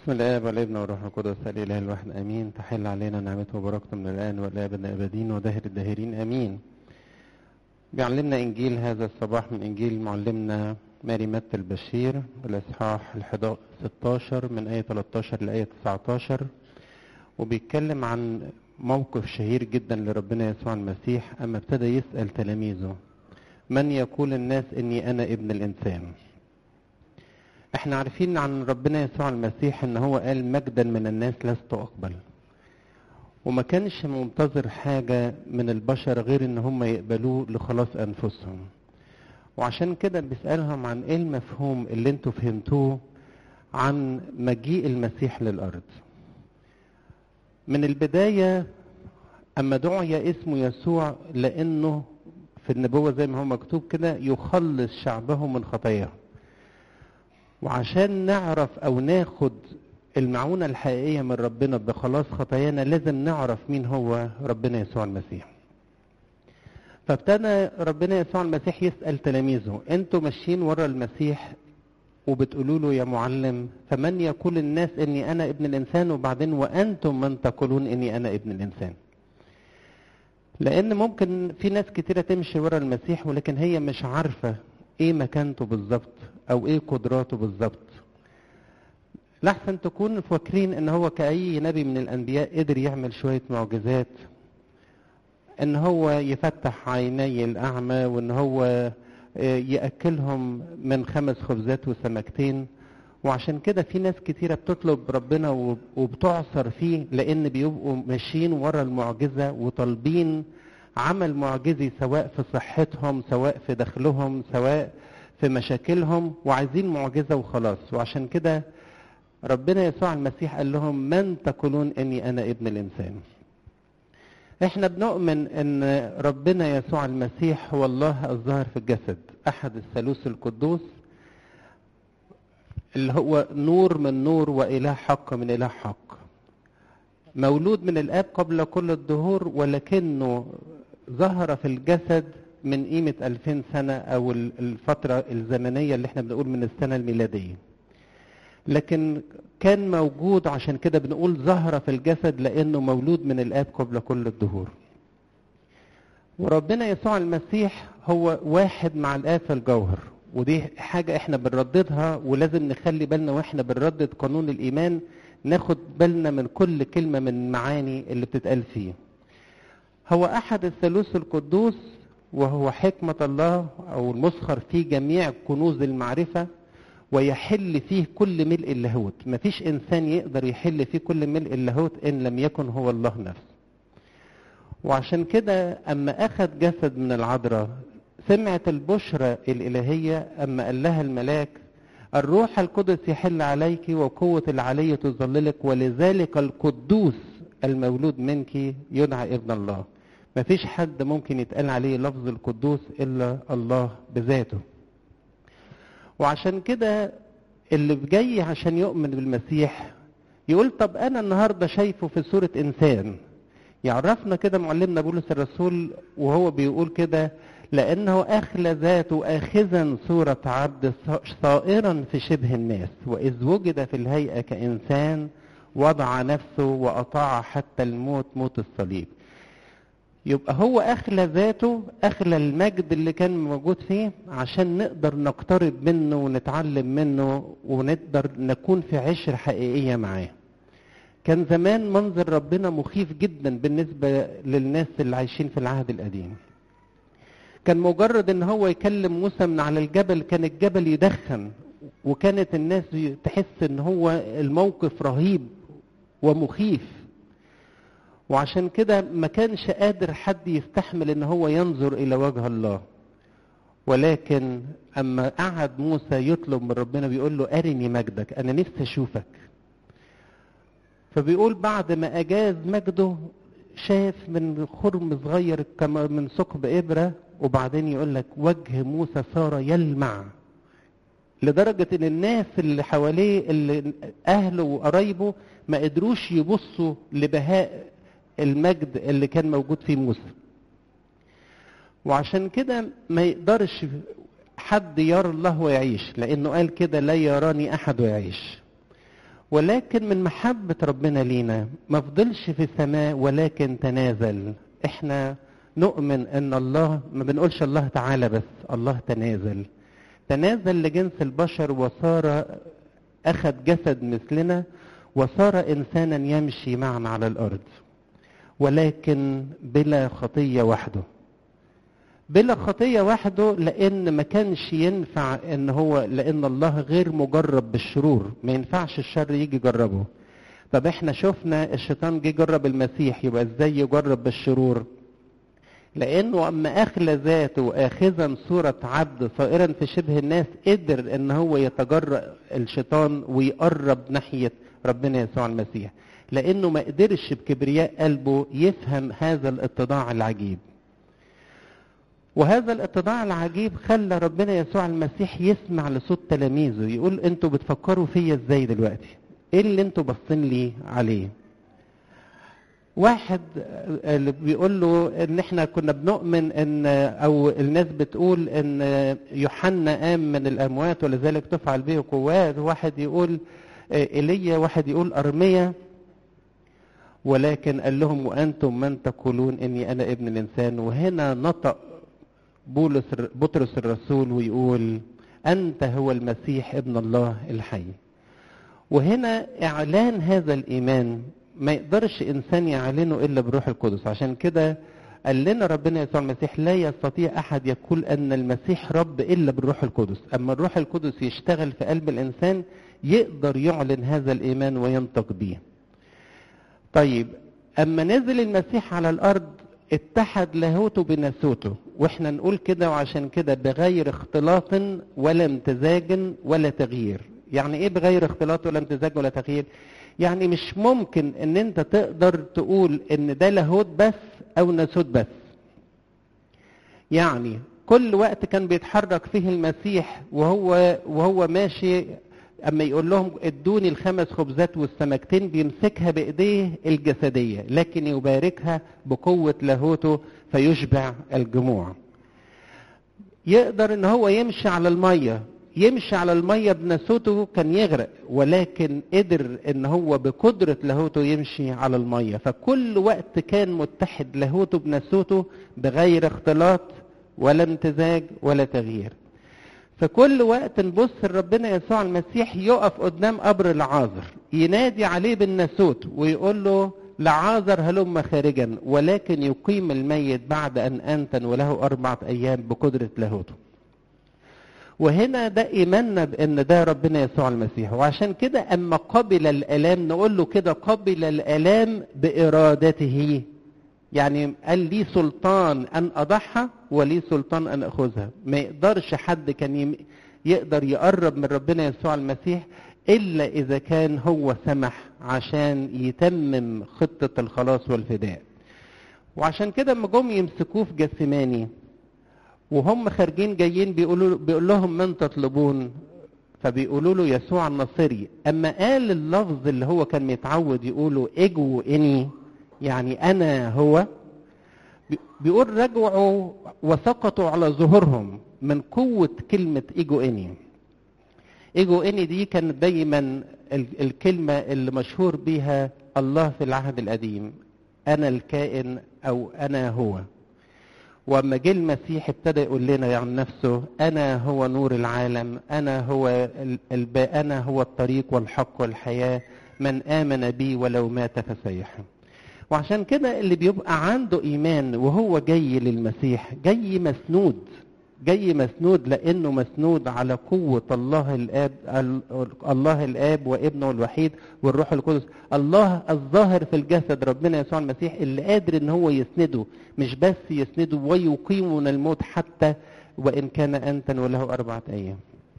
بسم الله والابن والروح القدس الاله الواحد امين تحل علينا نعمته وبركته من الان والابد الابدين ودهر الداهرين امين بيعلمنا انجيل هذا الصباح من انجيل معلمنا ماري متى البشير الاصحاح ال 16 من ايه 13 لايه 19 وبيتكلم عن موقف شهير جدا لربنا يسوع المسيح اما ابتدى يسال تلاميذه من يقول الناس اني انا ابن الانسان احنا عارفين عن ربنا يسوع المسيح ان هو قال مجدا من الناس لست اقبل وما كانش منتظر حاجة من البشر غير ان هم يقبلوه لخلاص انفسهم وعشان كده بيسألهم عن ايه المفهوم اللي انتوا فهمتوه عن مجيء المسيح للارض من البداية اما دعي اسمه يسوع لانه في النبوة زي ما هو مكتوب كده يخلص شعبه من خطاياهم وعشان نعرف او ناخد المعونة الحقيقية من ربنا بخلاص خطايانا لازم نعرف مين هو ربنا يسوع المسيح فابتدى ربنا يسوع المسيح يسأل تلاميذه انتوا ماشيين ورا المسيح وبتقولوا له يا معلم فمن يقول الناس اني انا ابن الانسان وبعدين وانتم من تقولون اني انا ابن الانسان لان ممكن في ناس كتيرة تمشي ورا المسيح ولكن هي مش عارفة ايه مكانته بالظبط او ايه قدراته بالظبط لحسن تكون فاكرين ان هو كأي نبي من الانبياء قدر يعمل شوية معجزات ان هو يفتح عيني الاعمى وان هو يأكلهم من خمس خبزات وسمكتين وعشان كده في ناس كتيرة بتطلب ربنا وبتعصر فيه لان بيبقوا ماشيين ورا المعجزة وطالبين عمل معجزي سواء في صحتهم سواء في دخلهم سواء في مشاكلهم وعايزين معجزة وخلاص وعشان كده ربنا يسوع المسيح قال لهم من تقولون اني انا ابن الانسان احنا بنؤمن ان ربنا يسوع المسيح هو الله الظاهر في الجسد احد الثالوث القدوس اللي هو نور من نور واله حق من اله حق مولود من الاب قبل كل الدهور ولكنه ظهر في الجسد من قيمة 2000 سنة أو الفترة الزمنية اللي احنا بنقول من السنة الميلادية لكن كان موجود عشان كده بنقول ظهر في الجسد لأنه مولود من الآب قبل كل الدهور وربنا يسوع المسيح هو واحد مع الآب في الجوهر ودي حاجة احنا بنرددها ولازم نخلي بالنا واحنا بنردد قانون الإيمان ناخد بالنا من كل كلمة من المعاني اللي بتتقال فيه هو أحد الثالوث القدوس وهو حكمة الله أو المسخر في جميع كنوز المعرفة ويحل فيه كل ملء اللاهوت مفيش إنسان يقدر يحل فيه كل ملء اللاهوت إن لم يكن هو الله نفسه وعشان كده أما أخذ جسد من العذراء سمعت البشرى الإلهية أما قال لها الملاك الروح القدس يحل عليك وقوة العلي تظللك ولذلك القدوس المولود منك يدعى ابن الله مفيش حد ممكن يتقال عليه لفظ القدوس إلا الله بذاته وعشان كده اللي جاي عشان يؤمن بالمسيح يقول طب أنا النهاردة شايفه في صورة إنسان يعرفنا كده معلمنا بولس الرسول وهو بيقول كده لأنه أخلى ذاته آخذا صورة عبد صائرا في شبه الناس وإذ وجد في الهيئة كإنسان وضع نفسه وأطاع حتى الموت موت الصليب يبقى هو أخلى ذاته أخلى المجد اللي كان موجود فيه عشان نقدر نقترب منه ونتعلم منه ونقدر نكون في عشر حقيقية معاه كان زمان منظر ربنا مخيف جدا بالنسبة للناس اللي عايشين في العهد القديم كان مجرد ان هو يكلم موسى من على الجبل كان الجبل يدخن وكانت الناس تحس ان هو الموقف رهيب ومخيف وعشان كده ما كانش قادر حد يستحمل ان هو ينظر الى وجه الله ولكن اما قعد موسى يطلب من ربنا بيقول له ارني مجدك انا نفسي اشوفك فبيقول بعد ما اجاز مجده شاف من خرم صغير كما من ثقب ابره وبعدين يقول لك وجه موسى صار يلمع لدرجة ان الناس اللي حواليه اللي اهله وقرايبه ما قدروش يبصوا لبهاء المجد اللي كان موجود في موسى وعشان كده ما يقدرش حد يرى الله ويعيش لانه قال كده لا يراني احد ويعيش ولكن من محبة ربنا لينا ما فضلش في السماء ولكن تنازل احنا نؤمن ان الله ما بنقولش الله تعالى بس الله تنازل تنازل لجنس البشر وصار اخذ جسد مثلنا وصار انسانا يمشي معنا على الارض ولكن بلا خطيه وحده بلا خطيه وحده لان ما كانش ينفع ان هو لان الله غير مجرب بالشرور ما ينفعش الشر يجي يجربه طب احنا شفنا الشيطان جه جرب المسيح يبقى ازاي يجرب بالشرور لانه اما اخلى ذاته اخذا صوره عبد صائرا في شبه الناس قدر ان هو يتجرأ الشيطان ويقرب ناحيه ربنا يسوع المسيح لانه ما قدرش بكبرياء قلبه يفهم هذا الاتضاع العجيب وهذا الاتضاع العجيب خلى ربنا يسوع المسيح يسمع لصوت تلاميذه يقول انتوا بتفكروا فيا ازاي دلوقتي ايه اللي انتوا باصين لي عليه واحد اللي بيقول له ان احنا كنا بنؤمن ان او الناس بتقول ان يوحنا قام من الاموات ولذلك تفعل به قوات واحد يقول ايليا واحد يقول ارميا ولكن قال لهم وانتم من تقولون اني انا ابن الانسان وهنا نطق بولس بطرس الرسول ويقول انت هو المسيح ابن الله الحي وهنا اعلان هذا الايمان ما يقدرش انسان يعلنه الا بروح القدس عشان كده قال لنا ربنا يسوع المسيح لا يستطيع احد يقول ان المسيح رب الا بالروح القدس اما الروح القدس يشتغل في قلب الانسان يقدر يعلن هذا الايمان وينطق به طيب اما نزل المسيح على الارض اتحد لاهوته بناسوته واحنا نقول كده وعشان كده بغير اختلاط ولا امتزاج ولا تغيير يعني ايه بغير اختلاط ولا امتزاج ولا تغيير يعني مش ممكن ان انت تقدر تقول ان ده لاهوت بس او ناسوت بس يعني كل وقت كان بيتحرك فيه المسيح وهو وهو ماشي اما يقول لهم ادوني الخمس خبزات والسمكتين بيمسكها بايديه الجسديه لكن يباركها بقوه لاهوته فيشبع الجموع يقدر ان هو يمشي على الميه يمشي على الميه بناسوته كان يغرق ولكن قدر ان هو بقدره لاهوته يمشي على الميه فكل وقت كان متحد لاهوته بناسوته بغير اختلاط ولا امتزاج ولا تغيير فكل وقت نبص لربنا يسوع المسيح يقف قدام قبر لعازر ينادي عليه بالناسوت ويقول له لعازر هلم خارجا ولكن يقيم الميت بعد ان انتن وله اربعه ايام بقدره لاهوته وهنا ده ايماننا بان ده ربنا يسوع المسيح وعشان كده اما قبل الالام نقول له كده قبل الالام بارادته يعني قال لي سلطان ان اضحى ولي سلطان ان اخذها ما يقدرش حد كان يقدر يقرب من ربنا يسوع المسيح الا اذا كان هو سمح عشان يتمم خطه الخلاص والفداء وعشان كده اما جم يمسكوه في جسماني وهم خارجين جايين بيقولوا بيقول لهم من تطلبون فبيقولوا له يسوع الناصري اما قال اللفظ اللي هو كان متعود يقوله اجو اني يعني انا هو بيقول رجعوا وسقطوا على ظهورهم من قوة كلمة ايجو اني ايجو اني دي كانت دايما الكلمة اللي مشهور بيها الله في العهد القديم انا الكائن او انا هو واما جه المسيح ابتدى يقول لنا عن نفسه انا هو نور العالم انا هو الب... انا هو الطريق والحق والحياه من امن بي ولو مات فسيحيا وعشان كده اللي بيبقى عنده ايمان وهو جاي للمسيح جاي مسنود جاي مسنود لانه مسنود على قوه الله الاب الله الاب وابنه الوحيد والروح القدس الله الظاهر في الجسد ربنا يسوع المسيح اللي قادر ان هو يسنده مش بس يسنده ويقيم من الموت حتى وان كان انتا وله اربعه ايام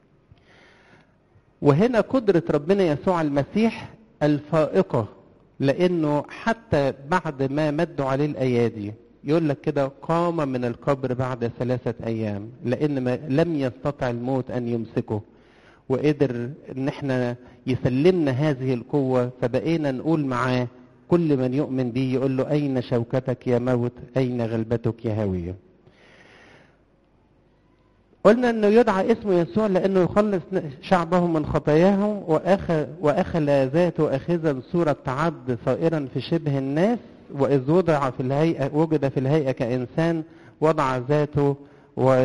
وهنا قدره ربنا يسوع المسيح الفائقه لانه حتى بعد ما مدوا عليه الايادي يقول لك كده قام من القبر بعد ثلاثة أيام لأن ما لم يستطع الموت أن يمسكه وقدر إن احنا يسلمنا هذه القوة فبقينا نقول معاه كل من يؤمن به يقول له أين شوكتك يا موت أين غلبتك يا هاوية قلنا انه يدعى اسمه يسوع لانه يخلص شعبه من خطاياهم واخذ واخذ ذاته اخذا صوره عبد صائرا في شبه الناس واذ وضع في الهيئه وجد في الهيئه كانسان وضع ذاته و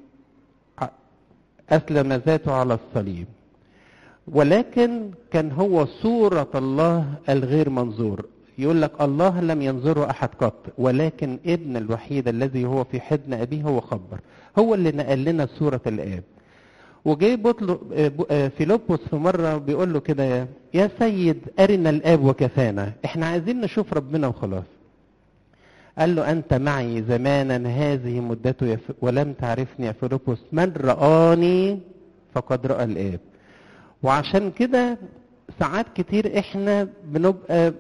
اسلم ذاته على الصليب ولكن كان هو صورة الله الغير منظور يقول لك الله لم ينظره أحد قط ولكن ابن الوحيد الذي هو في حضن أبيه هو خبر هو اللي نقل لنا صورة الآب وجاي بطلب فيلبس في مرة بيقول له كده يا سيد أرنا الآب وكفانا احنا عايزين نشوف ربنا وخلاص قال له أنت معي زمانا هذه مدته ولم تعرفني يا فيلبس من رآني فقد رأى الآب وعشان كده ساعات كتير احنا بنبقى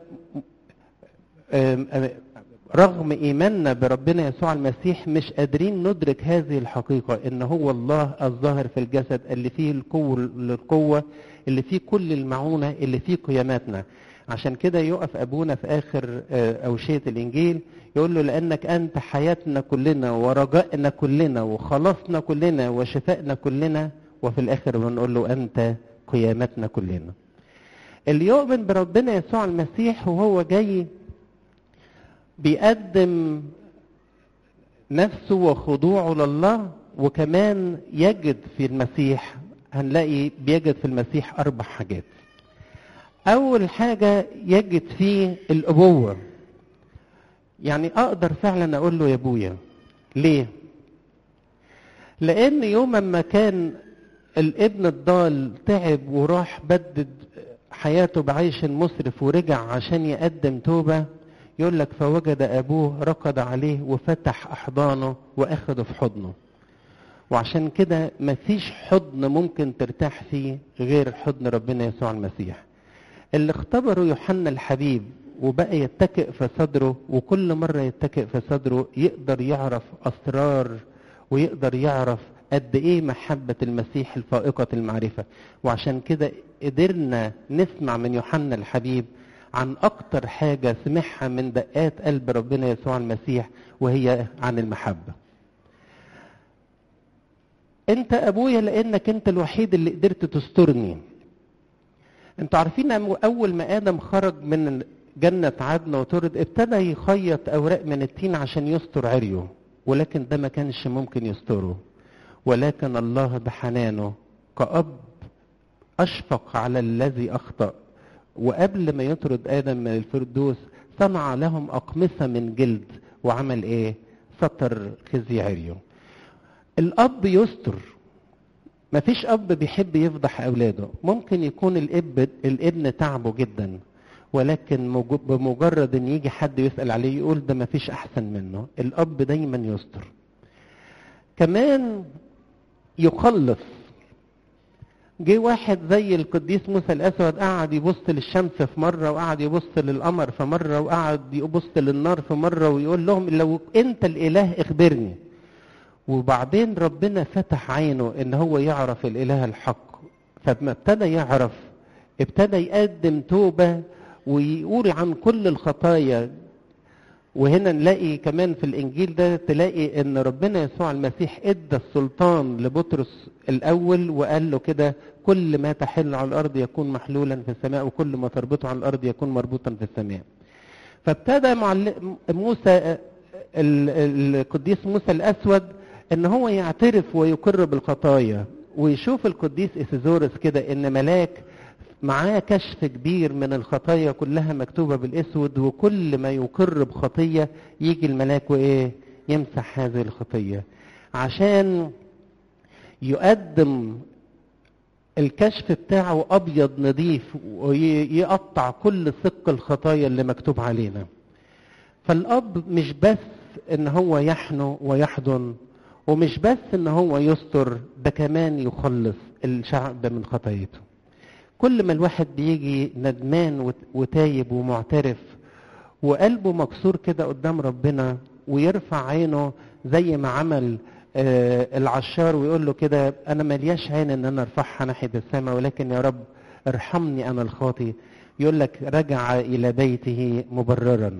رغم ايماننا بربنا يسوع المسيح مش قادرين ندرك هذه الحقيقه ان هو الله الظاهر في الجسد اللي فيه القوه القوه اللي فيه كل المعونه اللي فيه قياماتنا عشان كده يقف ابونا في اخر اوشيه الانجيل يقول له لانك انت حياتنا كلنا ورجائنا كلنا وخلاصنا كلنا وشفائنا كلنا وفي الاخر بنقول له انت قيامتنا كلنا اللي يؤمن بربنا يسوع المسيح وهو جاي بيقدم نفسه وخضوعه لله وكمان يجد في المسيح هنلاقي بيجد في المسيح أربع حاجات أول حاجة يجد فيه الأبوة يعني أقدر فعلا أقول له يا أبويا ليه؟ لأن يوم ما كان الابن الضال تعب وراح بدد حياته بعيش مسرف ورجع عشان يقدم توبة يقول لك فوجد أبوه ركض عليه وفتح أحضانه وأخده في حضنه وعشان كده مفيش حضن ممكن ترتاح فيه غير حضن ربنا يسوع المسيح اللي اختبره يوحنا الحبيب وبقى يتكئ في صدره وكل مرة يتكئ في صدره يقدر يعرف أسرار ويقدر يعرف قد ايه محبة المسيح الفائقة المعرفة وعشان كده قدرنا نسمع من يوحنا الحبيب عن اكتر حاجة سمعها من دقات قلب ربنا يسوع المسيح وهي عن المحبة انت ابويا لانك انت الوحيد اللي قدرت تسترني انتوا عارفين اول ما ادم خرج من جنة عدن وطرد ابتدى يخيط اوراق من التين عشان يستر عريه ولكن ده ما كانش ممكن يستره ولكن الله بحنانه كأب أشفق على الذي أخطأ وقبل ما يطرد آدم من الفردوس صنع لهم أقمصة من جلد وعمل إيه؟ ستر خزي عريه الأب يستر مفيش أب بيحب يفضح أولاده ممكن يكون الأب الابن تعبه جدا ولكن بمجرد ان يجي حد يسأل عليه يقول ده مفيش أحسن منه الأب دايما يستر كمان يخلص جه واحد زي القديس موسى الاسود قعد يبص للشمس في مره وقعد يبص للقمر في مره وقعد يبص للنار في مره ويقول لهم لو انت الاله اخبرني وبعدين ربنا فتح عينه ان هو يعرف الاله الحق فلما ابتدى يعرف ابتدى يقدم توبه ويقول عن كل الخطايا وهنا نلاقي كمان في الانجيل ده تلاقي ان ربنا يسوع المسيح ادى السلطان لبطرس الاول وقال له كده كل ما تحل على الارض يكون محلولا في السماء وكل ما تربطه على الارض يكون مربوطا في السماء فابتدى موسى القديس موسى الاسود ان هو يعترف ويقر بالخطايا ويشوف القديس اسيزورس كده ان ملاك معاه كشف كبير من الخطايا كلها مكتوبة بالاسود وكل ما يقر بخطية يجي الملاك وايه يمسح هذه الخطية عشان يقدم الكشف بتاعه ابيض نظيف ويقطع كل ثق الخطايا اللي مكتوب علينا فالاب مش بس ان هو يحنو ويحضن ومش بس ان هو يستر ده كمان يخلص الشعب من خطايته كل ما الواحد بيجي ندمان وتايب ومعترف وقلبه مكسور كده قدام ربنا ويرفع عينه زي ما عمل آه العشار ويقول له كده انا ملياش عين ان انا ارفعها ناحيه السماء ولكن يا رب ارحمني انا الخاطي يقول لك رجع الى بيته مبررا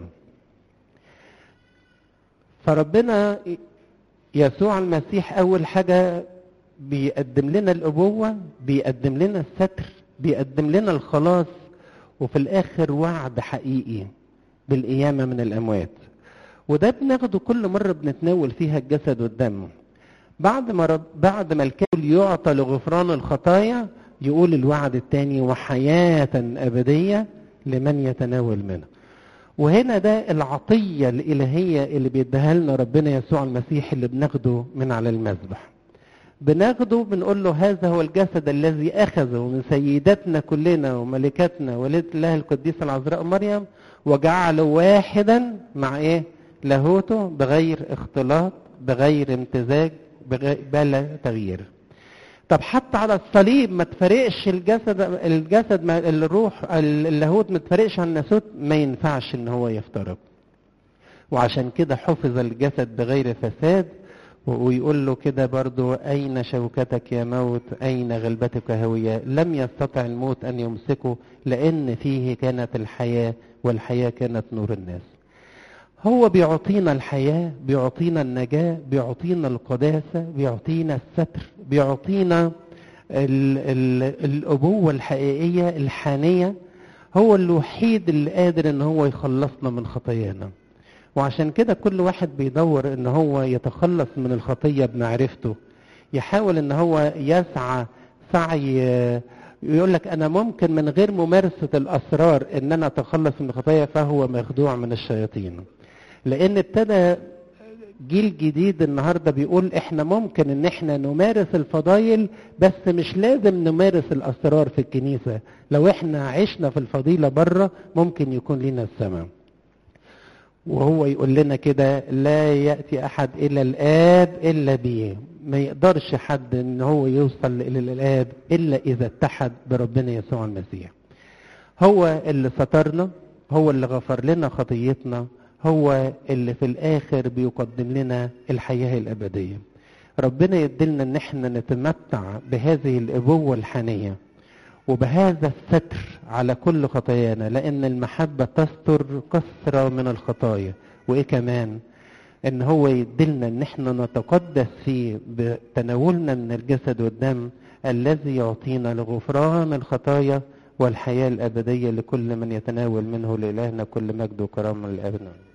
فربنا يسوع المسيح اول حاجه بيقدم لنا الأبوة بيقدم لنا الستر بيقدم لنا الخلاص وفي الآخر وعد حقيقي بالقيامة من الأموات وده بناخده كل مرة بنتناول فيها الجسد والدم بعد ما رب بعد ما الكامل يعطى لغفران الخطايا يقول الوعد الثاني وحياة أبدية لمن يتناول منه وهنا ده العطية الإلهية اللي بيديها لنا ربنا يسوع المسيح اللي بناخده من على المذبح بناخده بنقول له هذا هو الجسد الذي أخذه من سيداتنا كلنا وملكاتنا ولدة الله القديسة العذراء مريم وجعله واحدا مع إيه؟ لاهوته بغير اختلاط بغير امتزاج بغير بلا تغيير طب حتى على الصليب ما تفرقش الجسد الجسد ما الروح اللاهوت ما تفرقش عن الناسوت ما ينفعش ان هو يفترق وعشان كده حفظ الجسد بغير فساد ويقول له كده برضو أين شوكتك يا موت أين غلبتك هوية لم يستطع الموت أن يمسكه لأن فيه كانت الحياة والحياة كانت نور الناس هو بيعطينا الحياة بيعطينا النجاة بيعطينا القداسة بيعطينا الستر بيعطينا ال ال الأبوة الحقيقية الحانية هو الوحيد اللي قادر ان هو يخلصنا من خطايانا وعشان كده كل واحد بيدور ان هو يتخلص من الخطية بمعرفته يحاول ان هو يسعى سعي يقول لك انا ممكن من غير ممارسة الاسرار ان انا اتخلص من الخطايا فهو مخدوع من الشياطين لان ابتدى جيل جديد النهارده بيقول احنا ممكن ان احنا نمارس الفضايل بس مش لازم نمارس الاسرار في الكنيسه لو احنا عشنا في الفضيله بره ممكن يكون لنا السماء وهو يقول لنا كده لا ياتي احد الى الاب الا بيه ما يقدرش حد ان هو يوصل الى الاب الا اذا اتحد بربنا يسوع المسيح هو اللي سترنا هو اللي غفر لنا خطيتنا هو اللي في الاخر بيقدم لنا الحياه الابديه ربنا يدلنا ان احنا نتمتع بهذه الابوه الحنيه وبهذا الستر على كل خطايانا لان المحبه تستر كثره من الخطايا وايه كمان ان هو يدلنا ان احنا نتقدس فيه بتناولنا من الجسد والدم الذي يعطينا لغفران الخطايا والحياه الابديه لكل من يتناول منه لالهنا كل مجد وكرامه للابد